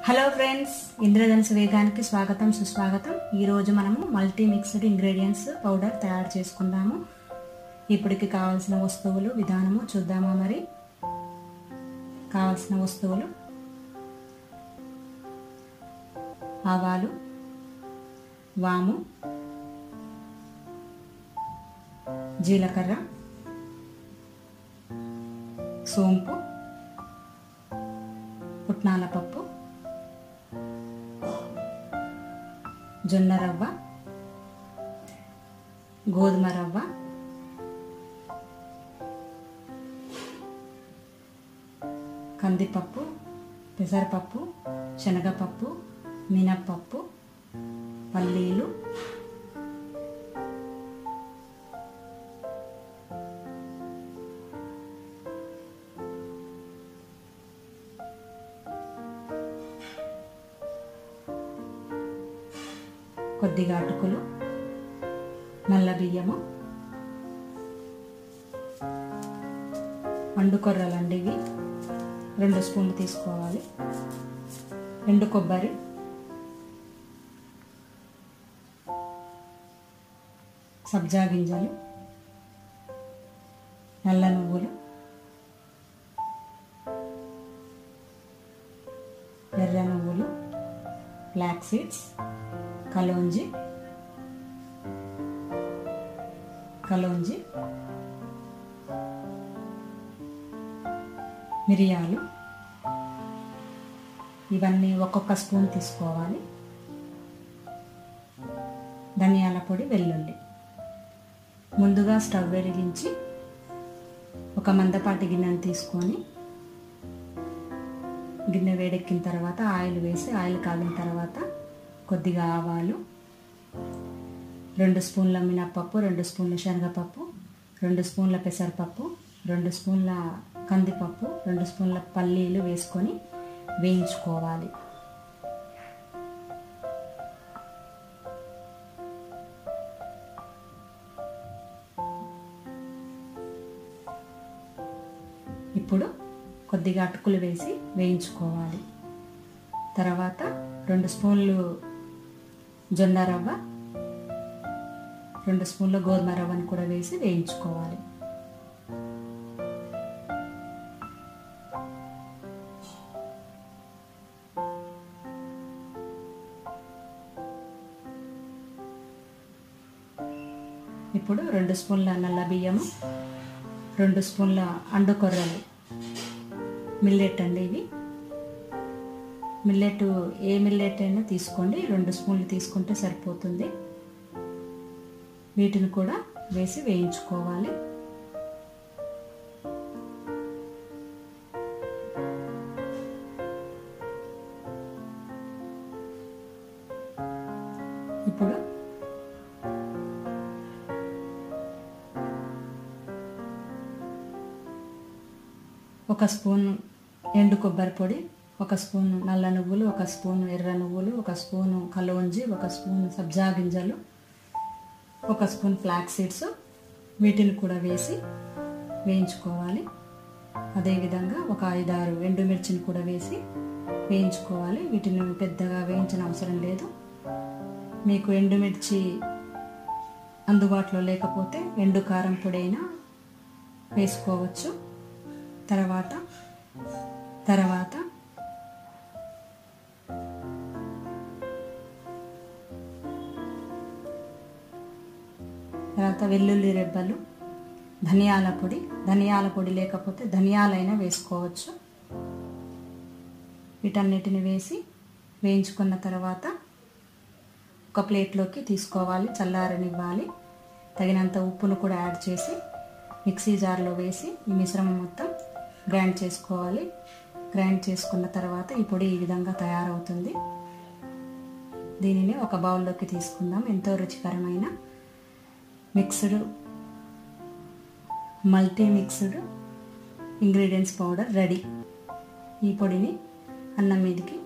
hello friends ఇంద్రధనుసు వేగానికి స్వాగతం సుస్వాగతం ఈరోజు మనము మల్టీ మిక్స్డ్ ఇంగ్రీడియంట్స్ పౌడర్ తయారు చేసుకుందాము ఇప్పటికి కావాల్సిన వస్తువులు విధానము చూద్దామా మరి కావాల్సిన వస్తువులు ఆవాలు వాము జీలకర్ర సోంపు పుట్నాల పప్పు జొన్న రవ్వ గోధుమ రవ్వ కందిపప్పు పెసరపప్పు శనగపప్పు మినప్పప్పు పల్లీలు కొద్దిగా అటుకులు నల్ల బియ్యము అండు కొర్రలండి ఇవి రెండు స్పూన్లు తీసుకోవాలి ఎండు కొబ్బరి సబ్జా గింజలు నల్ల నువ్వులు ఎర్ర నువ్వులు బ్లాక్ సీడ్స్ కలోంజి కలోంజి మిరియాలు ఇవన్నీ ఒక్కొక్క స్పూన్ తీసుకోవాలి ధనియాల పొడి వెల్లుల్లి ముందుగా స్టవ్ వెలిగించి ఒక మందపాటి గిన్నెను తీసుకొని గిన్నె వేడెక్కిన తర్వాత ఆయిల్ వేసి ఆయిల్ కాగిన తర్వాత కొద్దిగా ఆవాలు రెండు స్పూన్ల మినప్పప్పు రెండు స్పూన్ల శనగపప్పు రెండు స్పూన్ల పెసరపప్పు రెండు స్పూన్ల కందిపప్పు రెండు స్పూన్ల పల్లీలు వేసుకొని వేయించుకోవాలి ఇప్పుడు కొద్దిగా అటుకులు వేసి వేయించుకోవాలి తర్వాత రెండు స్పూన్లు జొన్న రవ్వ రెండు స్పూన్ల గోధుమ రవ్వను కూడా వేసి వేయించుకోవాలి ఇప్పుడు రెండు స్పూన్ల నల్ల బియ్యము రెండు స్పూన్ల అండు కొర్రలు మిల్లెట్ అండి ఇవి మిల్లెట్ ఏ మిల్లెట్ అయినా తీసుకోండి రెండు స్పూన్లు తీసుకుంటే సరిపోతుంది వీటిని కూడా వేసి వేయించుకోవాలి ఇప్పుడు ఒక స్పూన్ ఎండు కొబ్బరి పొడి ఒక స్పూన్ నల్ల నువ్వులు ఒక స్పూన్ ఎర్ర నువ్వులు ఒక స్పూను కలోంజి ఒక స్పూన్ సబ్జా గింజలు ఒక స్పూన్ ఫ్లాక్ సీడ్స్ వీటిని కూడా వేసి వేయించుకోవాలి అదేవిధంగా ఒక ఐదారు ఎండుమిర్చిని కూడా వేసి వేయించుకోవాలి వీటిని పెద్దగా వేయించిన అవసరం లేదు మీకు ఎండుమిర్చి అందుబాటులో లేకపోతే ఎండు కారం పొడి అయినా వేసుకోవచ్చు తర్వాత తర్వాత తర్వాత వెల్లుల్లి రెబ్బలు ధనియాల పొడి ధనియాల పొడి లేకపోతే ధనియాలైనా వేసుకోవచ్చు వీటన్నిటిని వేసి వేయించుకున్న తర్వాత ఒక ప్లేట్లోకి తీసుకోవాలి చల్లారనివ్వాలి తగినంత ఉప్పును కూడా యాడ్ చేసి మిక్సీ జార్లో వేసి ఈ మిశ్రమం మొత్తం గ్రైండ్ చేసుకోవాలి గ్రైండ్ చేసుకున్న తర్వాత ఈ పొడి ఈ విధంగా తయారవుతుంది దీనిని ఒక బౌల్లోకి తీసుకుందాం ఎంతో రుచికరమైన mixed multi mixed ingredients powder ready ఈ పొడిని అన్నం మీదకి